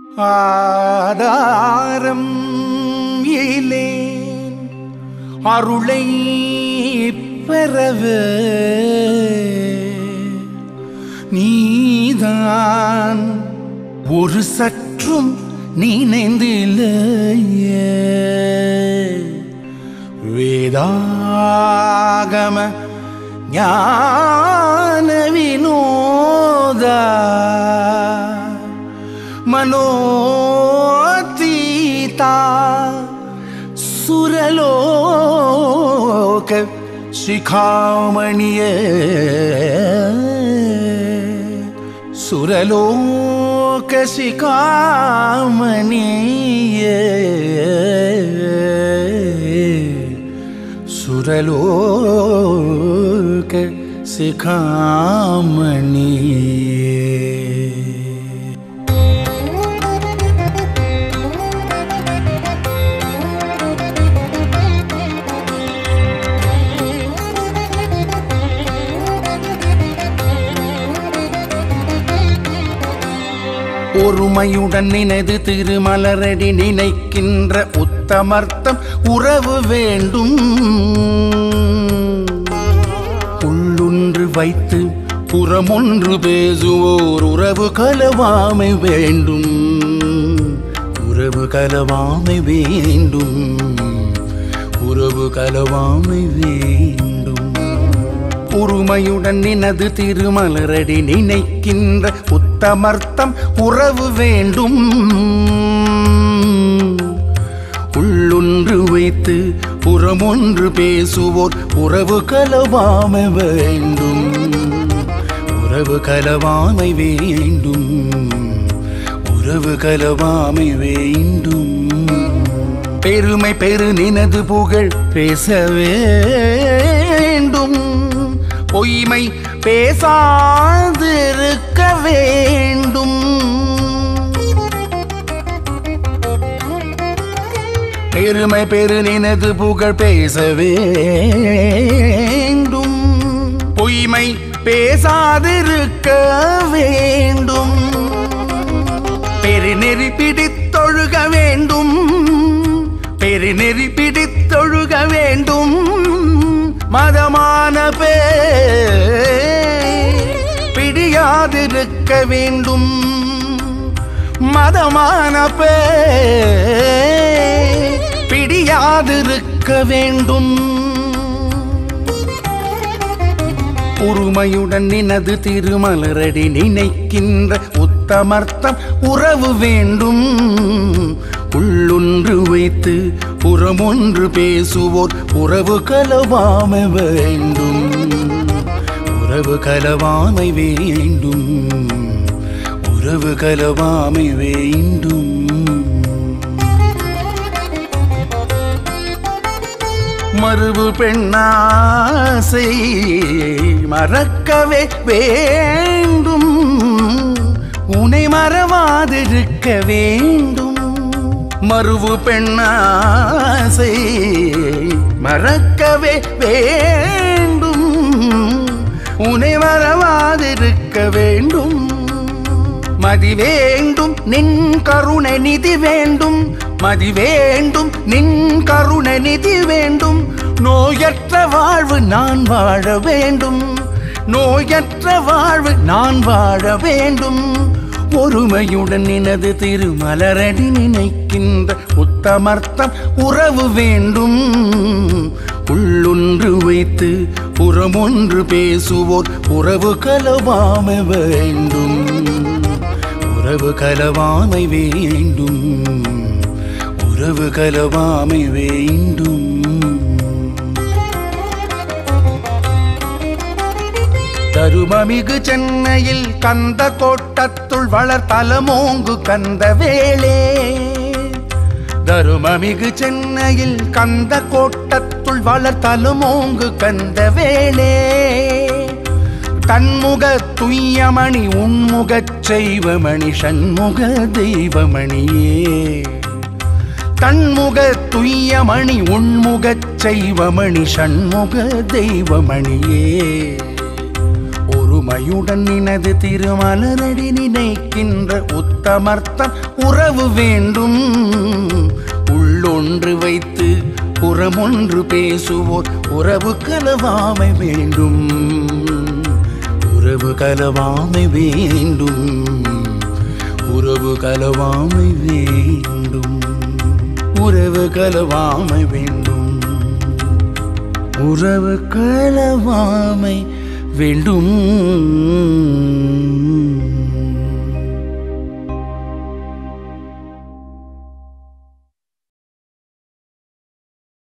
ஆதாரம் இலேன் அருளை பெறவே நீதான் ஒரு சற்றும் நினைந்தில்லையே வேதாகம ஞான வினோதா மனோதீதா சுரலோக சிகாமணியே சுரலோக சிகாமணியே சுரலோக சிகாமணியே ஒருமையுடன் நினைது திருமலரடி நினைக்கின்ற உத்தமர்த்தம் உறவு வேண்டும் உள்ளொன்று வைத்து புறமொன்று பேசுவோர் உறவு கலவாமை வேண்டும் உறவு கலவாமை வேண்டும் உறவு கலவாமை வேண்டும் உரிமையுடன் நினது திருமலரடி நினைக்கின்ற உத்தமர்த்தம் உறவு வேண்டும் உள்ளொன்று வைத்து புறமொன்று பேசுவோர் உறவு கலவாமை வேண்டும் உறவு கலவாமை வேண்டும் உறவு கலவாமை வேண்டும் பெருமை பெரு நினது புகழ் பேச வேண்டும் பொய்மை பேசாதிருக்க வேண்டும் பெருமை பெரு நினது புகழ் பேச வேண்டும் பொய்மை பேசாதிருக்க வேண்டும் பெருநெறி பிடித்தொழுக வேண்டும் பெருநெறி பிடித்தொழுக வேண்டும் மதமான பே பிடியாதிருக்க வேண்டும் மதமான பே பிடியாதிருக்க வேண்டும் உரிமையுடன் நினது திருமலரடி நினைக்கின்ற உத்தமர்த்தம் உறவு வேண்டும் உள்ளொன்று வைத்து புறமொன்று பேசுவோர் உறவு கலவாமை வேண்டும் உறவு கலவாமை வேண்டும் உறவு கலவாமை வேண்டும் மறுவு பெண்ணாசை மறக்கவே வேண்டும் உனை மறவாதிருக்க வேண்டும் மறுவு பெண்ணாசை மறக்கவே வேண்டும் உனை மறவாதிருக்க வேண்டும் மதி வேண்டும் நின் கருணை நிதி வேண்டும் மதி வேண்டும் நின் கருணை நிதி வேண்டும் நோயற்ற வாழ்வு நான் வாழ வேண்டும் நோயற்ற வாழ்வு நான் வாழ வேண்டும் ஒருமையுடன் நினது திருமலரடி நினைக்கின்ற உத்தமர்த்தம் உறவு வேண்டும் உள்ளொன்று வைத்து புறமொன்று பேசுவோர் உறவு கலவாமை வேண்டும் உறவு கலவாமை வேண்டும் உறவு கலவாமை வேண்டும் தருமமிகு சென்னையில் கந்த கோட்டத்துள் வளர் தலமோங்கு கந்த வேளே தருமமிகு சென்னையில் கந்த கோட்டத்துள் வளர் தலமோங்கு கந்த வேளே தன்முக துய்யமணி உன்முகச் செய்வமணி சண்முக தெய்வமணியே தன்முக துய்யமணி உன்முகச் செய்வமணி சண்முக தெய்வமணியே ஒரு உமையுடன் நினது திருமலரடி நினைக்கின்ற உத்தமர்த்தம் உறவு வேண்டும் உள்ளொன்று வைத்து புறமொன்று பேசுவோர் உறவு கலவாமை வேண்டும் உறவு கலவாமை வேண்டும் உறவு கலவாமை வேண்டும் உறவு கலவாமை வேண்டும் உறவு கலவாமை வேண்டும்